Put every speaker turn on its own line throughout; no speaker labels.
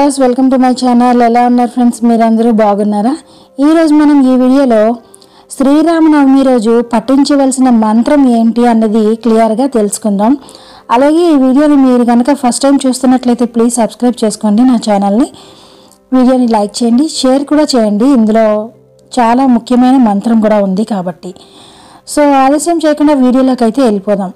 viewers welcome to my channel ఎలా ఉన్నారు friends మీరందరూ బాగున్నారా ఈరోజు మనం ఈ వీడియోలో శ్రీరామనవమి రోజు పఠించవలసిన మంత్రం ఏంటి అన్నది క్లియర్గా తెలుసుకుందాం అలాగే ఈ వీడియోని మీరు కనుక ఫస్ట్ టైం చూస్తున్నట్లయితే ప్లీజ్ సబ్స్క్రైబ్ చేసుకోండి నా ఛానల్ని వీడియోని లైక్ చేయండి షేర్ కూడా చేయండి ఇందులో చాలా ముఖ్యమైన మంత్రం కూడా ఉంది కాబట్టి సో ఆలస్యం చేయకుండా వీడియోలోకి అయితే వెళ్ళిపోదాం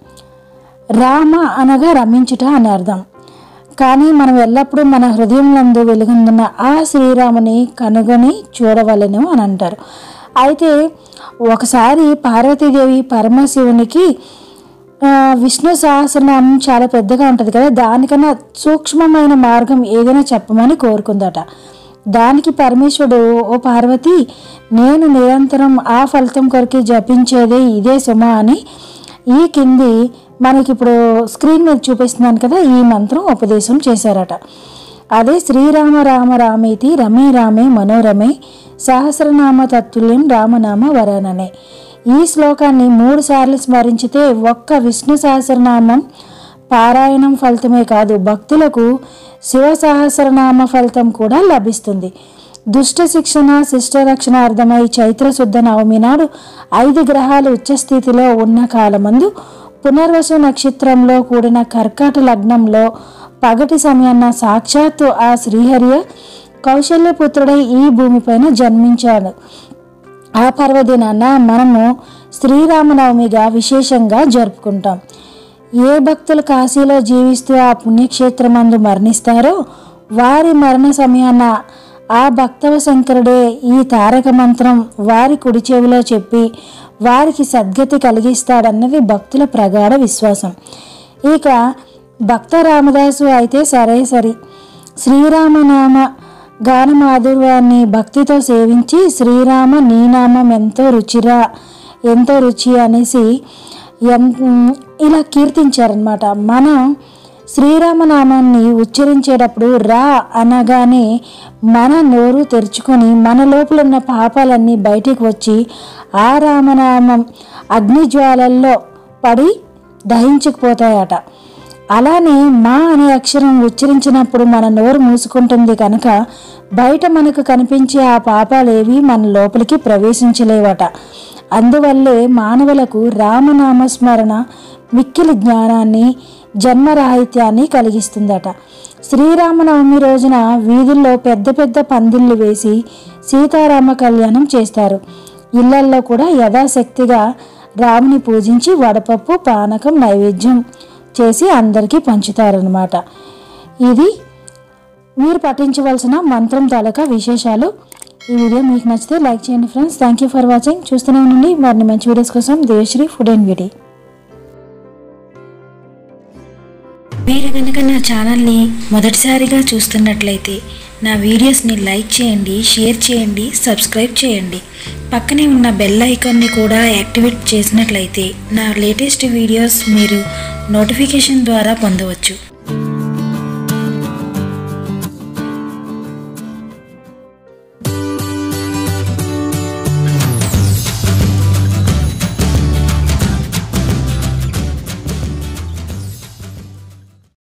రామ అనగా రమించుట అని అర్థం కానీ మనం ఎల్లప్పుడూ మన హృదయంలో వెలుగొందున్న ఆ శ్రీరాముని కనుగొని చూడవలెను అని అంటారు అయితే ఒకసారి పార్వతీదేవి పరమశివునికి ఆ, విష్ణు సహస్రనామం చాలా పెద్దగా ఉంటుంది కదా దానికన్నా సూక్ష్మమైన మార్గం ఏదైనా చెప్పమని కోరుకుందట దానికి పరమేశ్వరుడు ఓ పార్వతి నేను నిరంతరం ఆ ఫలితం కొరకు జపించేదే ఇదే సుమ అని ఈ కింది మనకి ఇప్పుడు స్క్రీన్ మీద చూపిస్తున్నాను కదా ఈ మంత్రం ఉపదేశం చేశారట అదే శ్రీరామ రామ రామేతి రమే రామే మనోరమే సహస్రనామ తత్తుల్యం రామనామ వరాననే ఈ శ్లోకాన్ని మూడు సార్లు స్మరించితే ఒక్క విష్ణు సహస్రనామం పారాయణం ఫలితమే కాదు భక్తులకు శివ సహస్రనామ ఫలితం కూడా లభిస్తుంది దుష్ట శిక్షణ శిష్ట రక్షణార్థమై చైత్ర శుద్ధ నవమి నాడు ఐదు గ్రహాలు ఉచ్చస్థితిలో ఉన్న కాలమందు పునర్వసు నక్షత్రంలో కూడిన కర్కాట లగ్నంలో పగటి సమయాన్న సాక్షాత్తు ఆ శ్రీహరియ కౌశల్యపుత్రుడై ఈ భూమిపైన జన్మించాడు ఆ పర్వదినాన మనము శ్రీరామనవమిగా విశేషంగా జరుపుకుంటాం ఏ భక్తులు కాశీలో జీవిస్తూ ఆ పుణ్యక్షేత్రమందు మరణిస్తారో వారి మరణ సమయాన ఆ భక్తవ శంకరుడే ఈ తారక మంత్రం వారి కుడి చెవిలో చెప్పి వారికి సద్గతి కలిగిస్తాడన్నది భక్తుల ప్రగాఢ విశ్వాసం ఇక భక్త రామదాసు అయితే సరే సరి శ్రీరామనామ గాన మాధుర్యాన్ని భక్తితో సేవించి శ్రీరామ నీ నామం ఎంతో రుచిరా ఎంతో రుచి అనేసి ఎన్- ఇలా కీర్తించారనమాట మనం శ్రీరామనామాన్ని ఉచ్చరించేటప్పుడు రా అనగానే మన నోరు తెరుచుకొని మన లోపల ఉన్న పాపాలన్నీ బయటికి వచ్చి ఆ రామనామం అగ్నిజ్వాలల్లో పడి దహించుకుపోతాయట అలానే మా అనే అక్షరం ఉచ్చరించినప్పుడు మన నోరు మూసుకుంటుంది కనుక బయట మనకు కనిపించే ఆ పాపాలేవి మన లోపలికి ప్రవేశించలేవట అందువల్లే మానవులకు రామనామస్మరణ మిక్కిలి జ్ఞానాన్ని జన్మరాహిత్యాన్ని కలిగిస్తుందట శ్రీరామనవమి రోజున వీధుల్లో పెద్ద పెద్ద పందిళ్ళు వేసి సీతారామ కళ్యాణం చేస్తారు ఇళ్లల్లో కూడా యథాశక్తిగా రాముని పూజించి వడపప్పు పానకం నైవేద్యం చేసి అందరికీ పంచుతారనమాట ఇది మీరు పఠించవలసిన మంత్రం తాలూకా విశేషాలు ఈ వీడియో మీకు నచ్చితే లైక్ చేయండి friends thank you for watching చూస్తూనే ఉండండి మరిన్ని మంచి వీడియోస్ కోసం దేవశ్రీ ఫుడ్ అండ్ బ్యూటీ
మీరు కనుక నా ఛానల్ని మొదటిసారిగా చూస్తున్నట్లయితే నా వీడియోస్ని లైక్ చేయండి షేర్ చేయండి సబ్స్క్రైబ్ చేయండి పక్కనే ఉన్న బెల్ ఐకాన్ని కూడా యాక్టివేట్ చేసినట్లయితే నా లేటెస్ట్ వీడియోస్ మీరు నోటిఫికేషన్ ద్వారా పొందవచ్చు